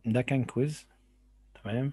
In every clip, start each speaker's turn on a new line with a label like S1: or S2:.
S1: ده كان كويز تمام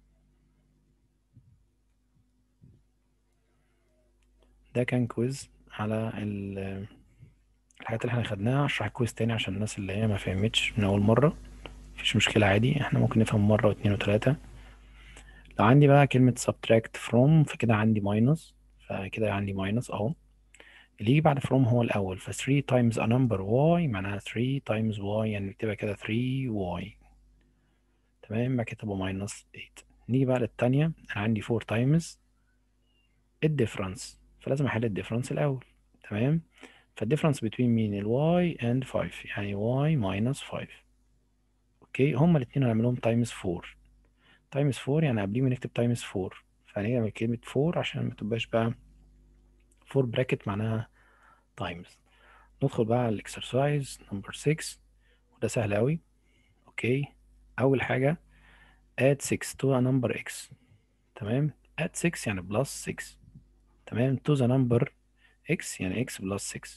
S1: ده كان كويز على ال- الحاجات اللي احنا خدناها اشرح الكويز تاني عشان الناس اللي هي ما فهمتش من اول مرة مفيش مشكلة عادي احنا ممكن نفهم مرة واتنين وتلاتة لو عندي بقى كلمة subtract from فكده عندي minus فكده عندي minus اهو اللي يجي بعد from هو الأول ف 3 times a number y معناها 3 times y يعني نكتبها كده 3y تمام بعد كده تبقى minus 8 نيجي بقى للتانية أنا عندي 4 times الديفرنس فلازم أحل الديفرنس الأول تمام فالديفرنس between مين ال y and 5 يعني y minus 5 اوكي هما الاتنين هنعملهم times 4 times 4 يعني قبليهم نكتب times 4 فهنعمل كلمة 4 عشان ما تبقاش بقى 4 bracket معناها times ندخل بقى على الاكسرسايز نمبر 6 وده سهل قوي اوكي اول حاجه add 6 to a number x تمام add 6 يعني plus 6 تمام to the number x يعني x plus 6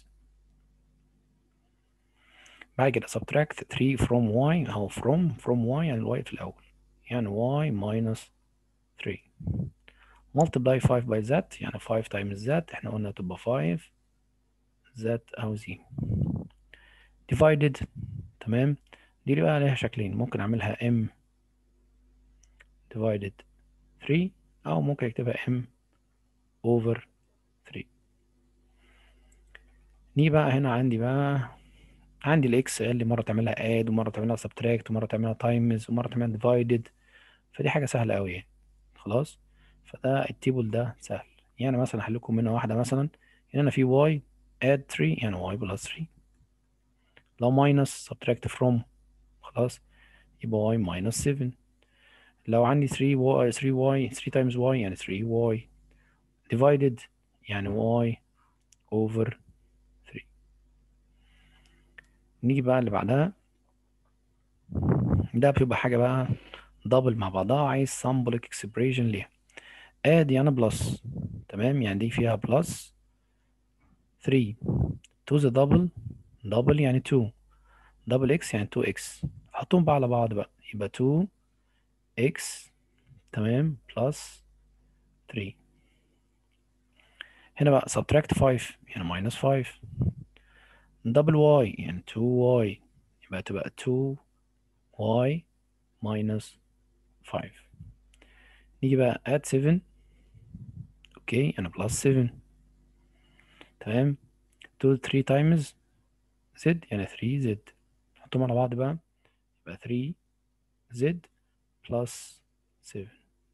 S1: بعد كده subtract 3 from y اهو from from y يعني الواي في الاول يعني y minus 3 multiply 5 by z يعني 5 times z احنا قلنا تبقى 5 z او z divided تمام دي اللي بقى عليها شكلين ممكن اعملها m divided 3 او ممكن اكتبها m over 3 نيجي بقى هنا عندي بقى عندي الاكس قال لي مره تعملها add ومره تعملها subtract ومره تعملها times ومره تعملها divided فدي حاجه سهله قوي يعني خلاص فده التيبل ده سهل يعني مثلا احل لكم منها واحده مثلا هنا انا في y add 3 يعني y plus 3 لو minus subtract from خلاص يبقى y minus 7 لو عندي 3 y 3y 3 times y يعني 3y divided يعني y over 3 نيجي بقى اللي بعدها ده بيبقى حاجة بقى دبل مع بعضها عايز symbolic expression ليها add يعني بلس تمام يعني دي فيها بلس 3 to the double double يعني 2 double x يعني 2x حطهم بقى على بعض بقى يبقى 2x تمام بلس 3 هنا بقى subtract 5 يعني minus 5 double y يعني 2y يبقى تبقى 2y minus 5 نيجي بقى add 7 اوكي انا plus 7 تمام 2 3 times z يعني 3z نحطهم على بعض بقى يبقى 3z plus 7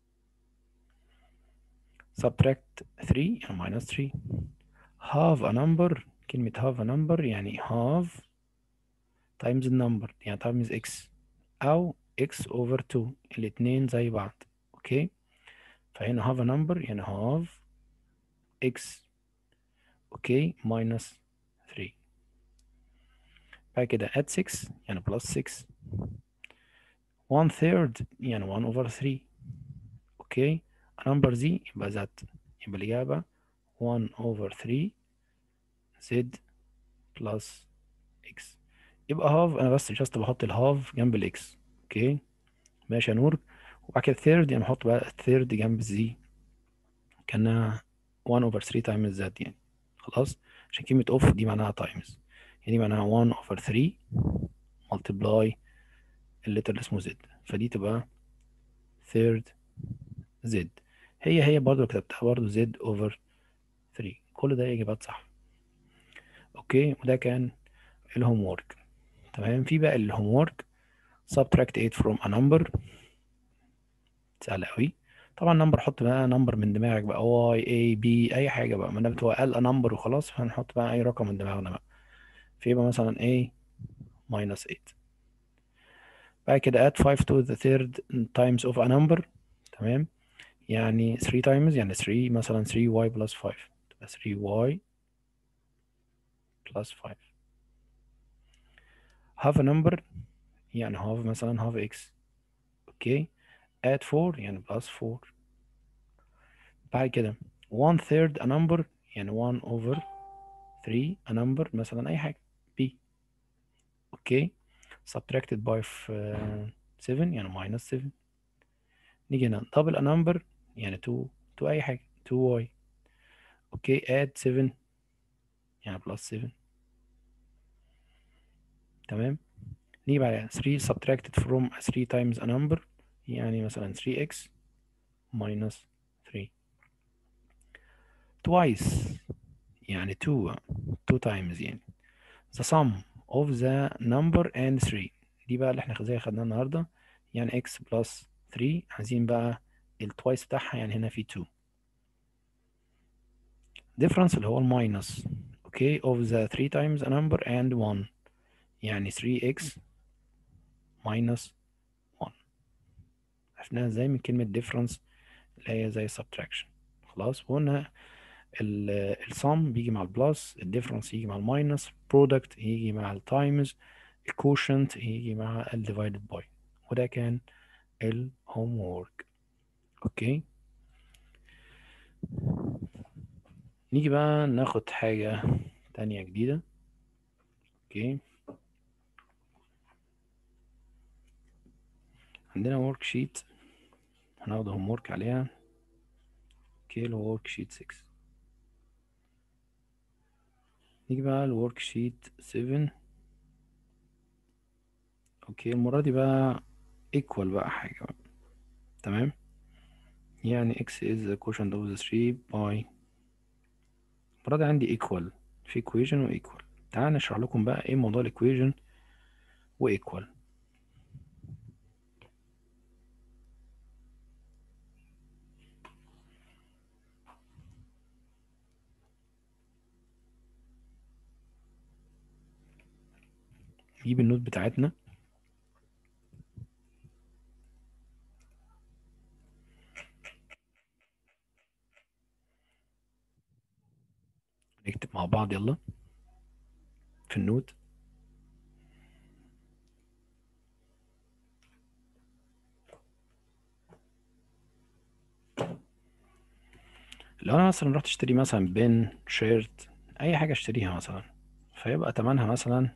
S1: subtract 3 يعني minus 3 half a number كلمة half a number يعني half times النمبر يعني times x أو x over 2 الاتنين زي بعض أوكي فهنا half a number يعني half x أوكي minus 3 بعد كده add 6 يعني plus 6 one third يعني 1 over 3 أوكي number z يبقى z يبقى الإجابة 1 over 3 z plus x يبقى half أنا بس just بحط الهاف جنب الإكس أوكي ماشي يا نور وبعد كده third يعني بحط بقى الثيرد جنب z كأنها 1 over 3 times z يعني خلاص عشان كلمة off دي معناها times يعني دي معناها 1 over 3 multiply الليتر اللي اسمه z فدي تبقى third z هي هي برضو اللي كتبتها برضو z over 3 كل ده إجابات صح أوكي وده كان الهوم وورك تمام في بقى الهوم وورك subtract 8 from a number سهل أوي طبعا نمبر حط بقى نمبر من دماغك بقى y a b أي حاجة بقى ما دام هو قال a number وخلاص فهنحط بقى أي رقم من دماغنا بقى فيبقى مثلا a minus 8 بعد كده add 5 to the third times of a number تمام يعني 3 times يعني 3 مثلا 3y plus 5 تبقى 3y plus 5 half a number يعني half مثلا half x اوكي add 4 يعني plus 4 بعد كده one third a number يعني 1 over 3 a number مثلا أي حاجة b اوكي subtracted by 6 7 يعني minus 7 نيجي هنا double a number يعني 2 2 أي حاجة 2y اوكي add 7 يعني plus 7 تمام نيجي بعدها 3 subtracted from 3 times a number يعني مثلا 3x minus 3 twice يعني 2 2 times يعني the sum of the number and 3 دي بقى اللي احنا زي خدناها النهارده يعني x plus 3 عايزين بقى التوايس بتاعها يعني هنا في 2 difference اللي هو الماينس اوكي of the 3 times a number and 1 يعني 3x minus 1 عرفناها ازاي من كلمة difference اللي هي زي subtraction خلاص وقلنا السم بيجي مع البلس الديفرنس يجي مع الماينس برودكت يجي مع التايمز الكوشنت يجي مع الديفايدد باي وده كان الهوم وورك اوكي نيجي بقى ناخد حاجة تانية جديدة اوكي عندنا ورك شيت هناخد هوم وورك عليها اوكي الورك شيت 6 نيجي بقى الورك شيت 7 اوكي المرة دي بقى equal بقى حاجة بقى. تمام يعني x is the quotient of the 3 by المرة دي عندي equal في equation و equal تعال نشرح لكم بقى ايه موضوع equation و equal نجيب النوت بتاعتنا نكتب مع بعض يلا في النوت لو انا مثلا رحت اشتري مثلا بن شيرت اي حاجه اشتريها مثلا فيبقى تمنها مثلا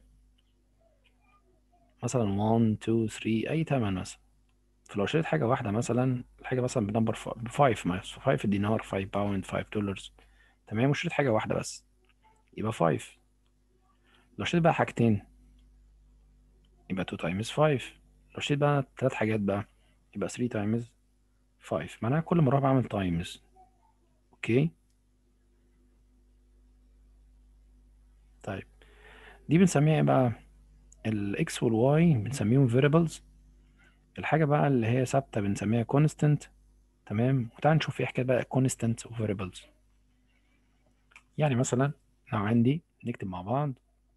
S1: مثلا 1 2 3 اي تمن مثلا فلو شريت حاجه واحده مثلا الحاجه مثلا بنمبر 5 مثلا 5 دينار 5 باوند 5 دولار تمام وشريت حاجه واحده بس يبقى 5 لو شريت بقى حاجتين يبقى 2 تايمز 5 لو شريت بقى ثلاث حاجات بقى يبقى 3 تايمز 5 معناها كل مره بعمل تايمز اوكي طيب دي بنسميها ايه بقى الاكس والواي بنسميهم variables الحاجه بقى اللي هي ثابته بنسميها constant تمام وتعال نشوف ايه حكايه بقى constant و variables يعني مثلا لو عندي نكتب مع بعض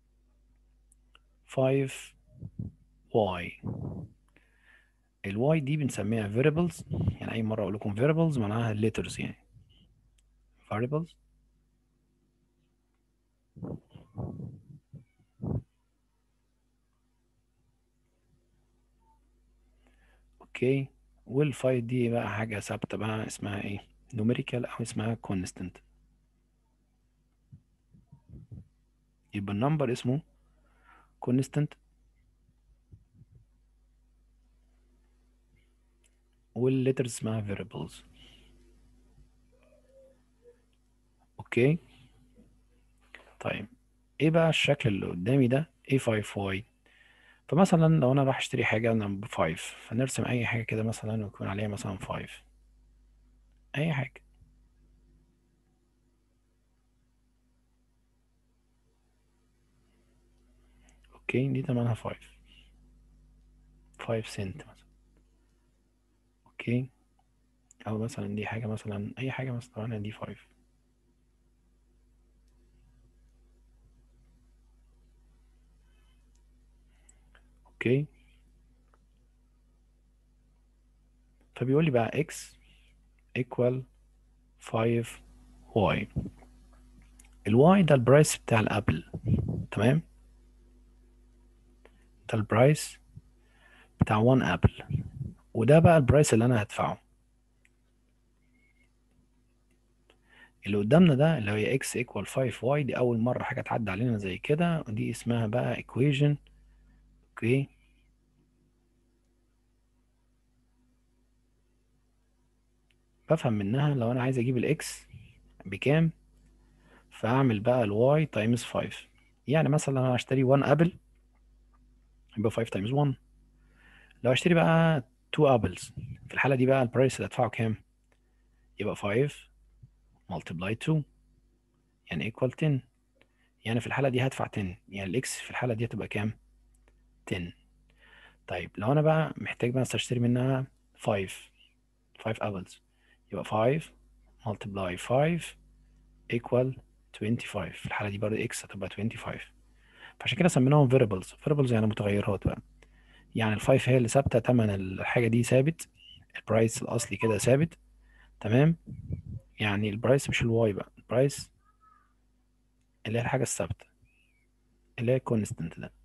S1: 5y الواي دي بنسميها variables يعني اي مره اقول لكم variables معناها letters يعني variables اوكي والفايل دي بقى حاجه ثابته بقى اسمها ايه numerical او اسمها constant يبقى النمبر اسمه constant والليترز اسمها variables اوكي طيب ايه بقى الشكل اللي قدامي ده A5Y فمثلا لو انا راح اشتري حاجه نمبر 5 فنرسم اي حاجه كده مثلا ويكون عليها مثلا 5 اي حاجه اوكي دي تمنها 5 5 سنت مثلا اوكي او مثلا دي حاجه مثلا اي حاجه مثلا طبعا دي 5 اوكي فبيقول لي بقى x equal 5y الواي ده البرايس بتاع الابل تمام ده البرايس بتاع 1 ابل وده بقى البرايس اللي انا هدفعه اللي قدامنا ده اللي هي x equal 5y دي اول مره حاجه تعدي علينا زي كده ودي اسمها بقى equation اوكي بفهم منها لو انا عايز اجيب الاكس بكام فاعمل بقى الواي تايمز 5 يعني مثلا انا هشتري 1 ابل يبقى 5 تايمز 1 لو اشتري بقى 2 ابلز في الحاله دي بقى البرايس اللي ادفعه كام يبقى 5 multiply 2 يعني equal 10 يعني في الحالة دي هدفع 10 يعني الاكس في الحالة دي هتبقى كام 10 طيب لو انا بقى محتاج بقى اشتري منها 5 5 apples يبقى 5 multiply 5 equal 25 في الحالة دي برضه x هتبقى 25 فعشان كده سميناهم variables variables يعني متغيرات بقى يعني ال 5 هي اللي ثابتة تمن الحاجة دي ثابت البرايس الأصلي كده ثابت تمام يعني البرايس مش الواي بقى البرايس اللي هي الحاجة الثابتة اللي هي الكونستنت ده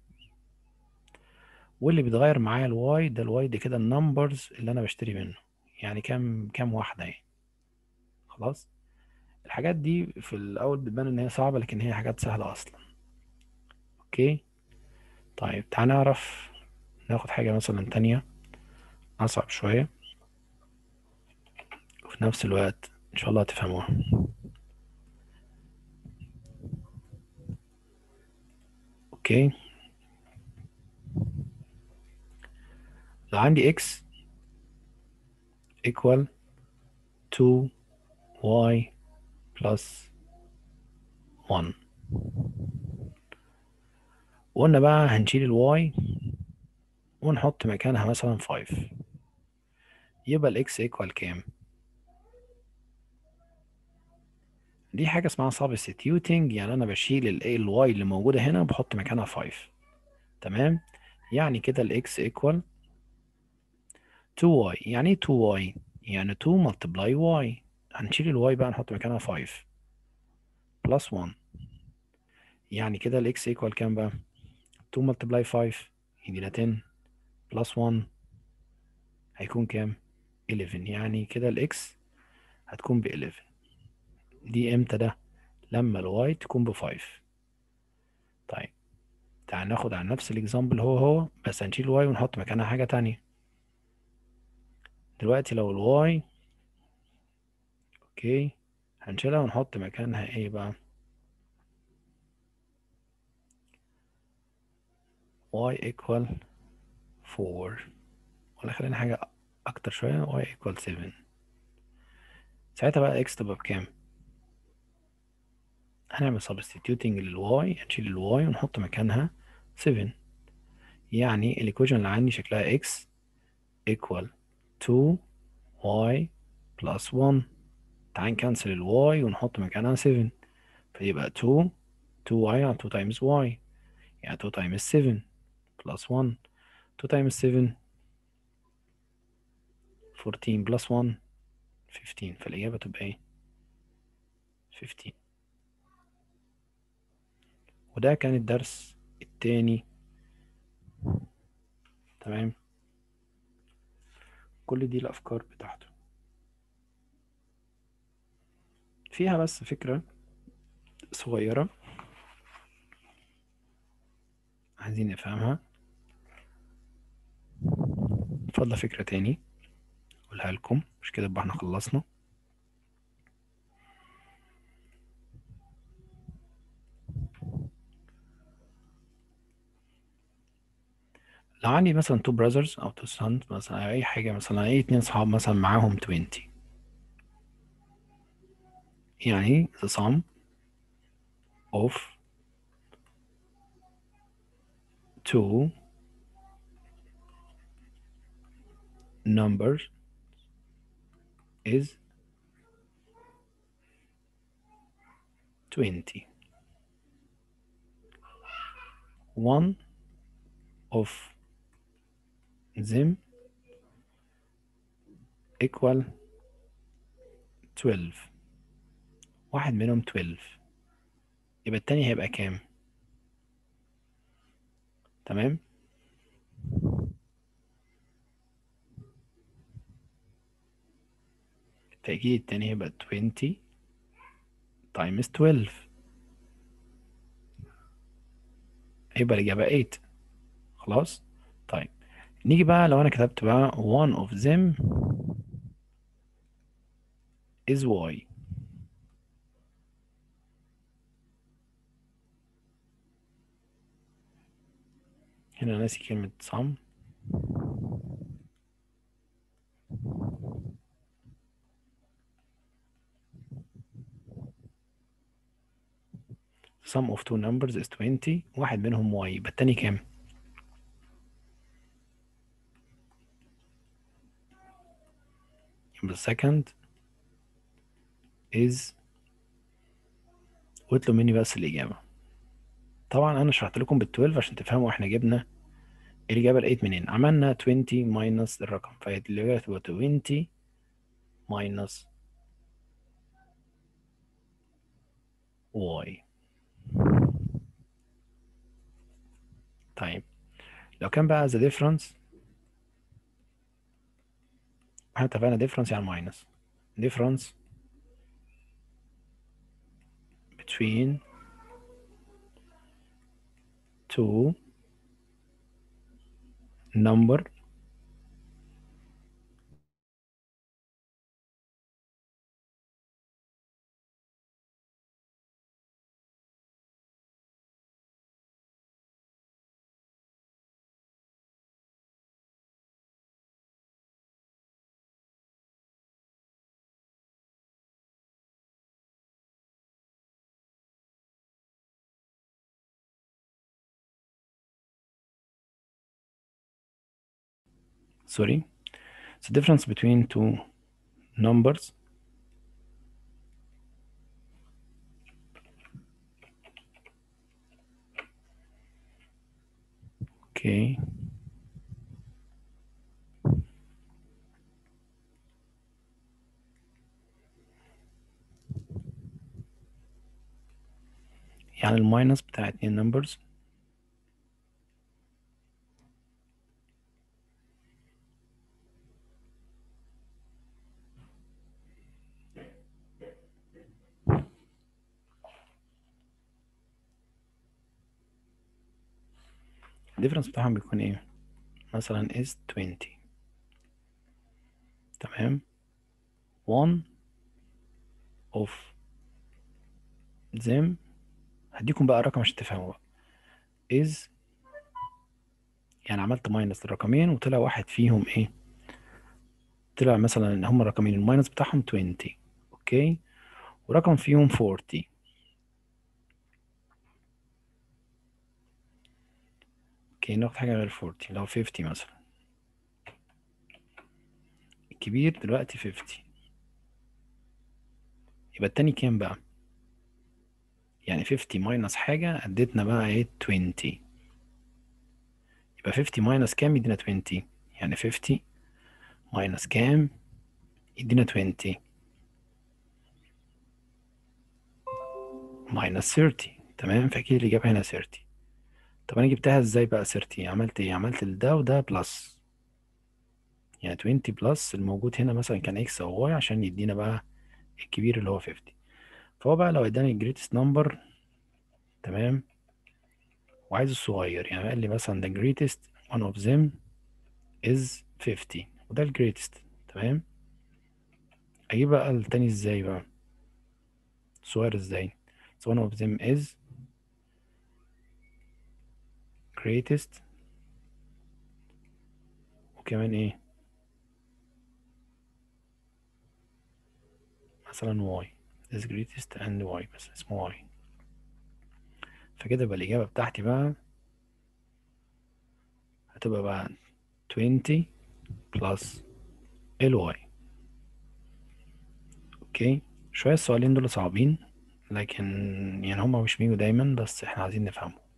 S1: واللي بيتغير معايا الواي ده الواي دي كده النمبرز اللي انا بشتري منه يعني كام كام واحدة اهي خلاص الحاجات دي في الاول بتبان ان هي صعبة لكن هي حاجات سهلة اصلا اوكي طيب تعال نعرف ناخد حاجة مثلا تانية اصعب شوية وفي نفس الوقت ان شاء الله تفهموها اوكي لو عندي x equal 2y plus 1 وقلنا بقى هنشيل الواي ونحط مكانها مثلا 5 يبقى الاكس equal كام دي حاجة اسمها substituting يعني أنا بشيل ال الواي اللي موجودة هنا وبحط مكانها 5 تمام يعني كده ال x equal 2y يعني ايه 2y يعني 2 multiply y هنشيل الواي بقى نحط مكانها 5 plus 1 يعني كده ال x equal كام بقى 2 multiply 5 يدينا 10 plus 1 هيكون كام 11 يعني كده ال x هتكون ب 11 دي امتى ده لما الواي تكون بفايف طيب تعال ناخد على نفس الاكزامبل هو هو بس هنشيل الواي ونحط مكانها حاجة تانية دلوقتي لو الواي اوكي هنشيلها ونحط مكانها ايه بقى y equal 4 ولا خلينا حاجة أكتر شوية y equal 7 ساعتها بقى x تبقى بكام؟ هنعمل substituting للواي هنشيل الواي ونحط مكانها 7 يعني الايكويشن اللي عندي شكلها x equal 2y plus 1 تعال نكنسل الواي ونحط مكانها 7 فيبقى 2 2y يعني 2 times y يعني 2 times 7 plus 1 2 times 7 14 plus 1 15 فالإجابة تبقى إيه؟ 15 وده كان الدرس التاني تمام كل دي الأفكار بتاعته فيها بس فكرة صغيرة عايزين نفهمها فضل فكرة تاني أقولها لكم مش كده يبقى احنا خلصنا لو عندي مثلا two brothers أو two sons مثلا أي حاجة مثلا أي اتنين صحاب مثلا معاهم 20 يعني the sum of two numbers is 20 one of them equal 12 واحد منهم 12 يبقى التاني هيبقى كام تمام فأكيد التاني هيبقى 20 times 12 هيبقى الإجابة 8 خلاص طيب نيجي بقى لو أنا كتبت بقى one of them is y هنا ناسي كلمة sum sum of two numbers is 20 واحد منهم y يبقى التاني كام؟ يبقى second is واطلب مني بس الإجابة طبعا أنا شرحت لكم بال12 عشان تفهموا احنا جبنا الإجابة لقيت منين عملنا 20 minus الرقم فالإجابة تبقى 20 minus y طيب لو كان بقى the difference احنا اتفقنا difference يعني minus difference between two number sorry the difference between two numbers okay يعني الماينس بتاع اتنين numbers الديفرنس بتاعهم بيكون ايه مثلا is 20 تمام one of them هديكم بقى رقم عشان تفهموا بقى is يعني عملت ماينس الرقمين وطلع واحد فيهم ايه طلع مثلا ان هما الرقمين الماينس بتاعهم 20 اوكي ورقم فيهم 40 اوكي ناخد حاجة غير 40 لو 50 مثلا الكبير دلوقتي 50 يبقى التاني كام بقى يعني 50 ماينس حاجة اديتنا بقى ايه 20 يبقى 50 ماينس كام يدينا 20 يعني 50 ماينس كام يدينا 20 ماينس 30 تمام فاكيد الإجابة هنا 30 طب أنا جبتها ازاي بقى 30 عملت ايه عملت ده وده بلس يعني 20 بلس الموجود هنا مثلا كان اكس او واي عشان يدينا بقى الكبير اللي هو 50 فهو بقى لو اداني الجريتست نمبر تمام وعايز الصغير يعني قال لي مثلا the greatest one of them is 50 وده الجريتست تمام اجيب بقى التاني ازاي بقى صغير ازاي so one of them is greatest وكمان ايه مثلا y is greatest and y بس اسمه y فكده بقى الإجابة بتاعتي بقى هتبقى بقى 20 plus ال y اوكي شوية السؤالين دول صعبين لكن يعني هما مش بيجوا دايما بس احنا عايزين نفهمهم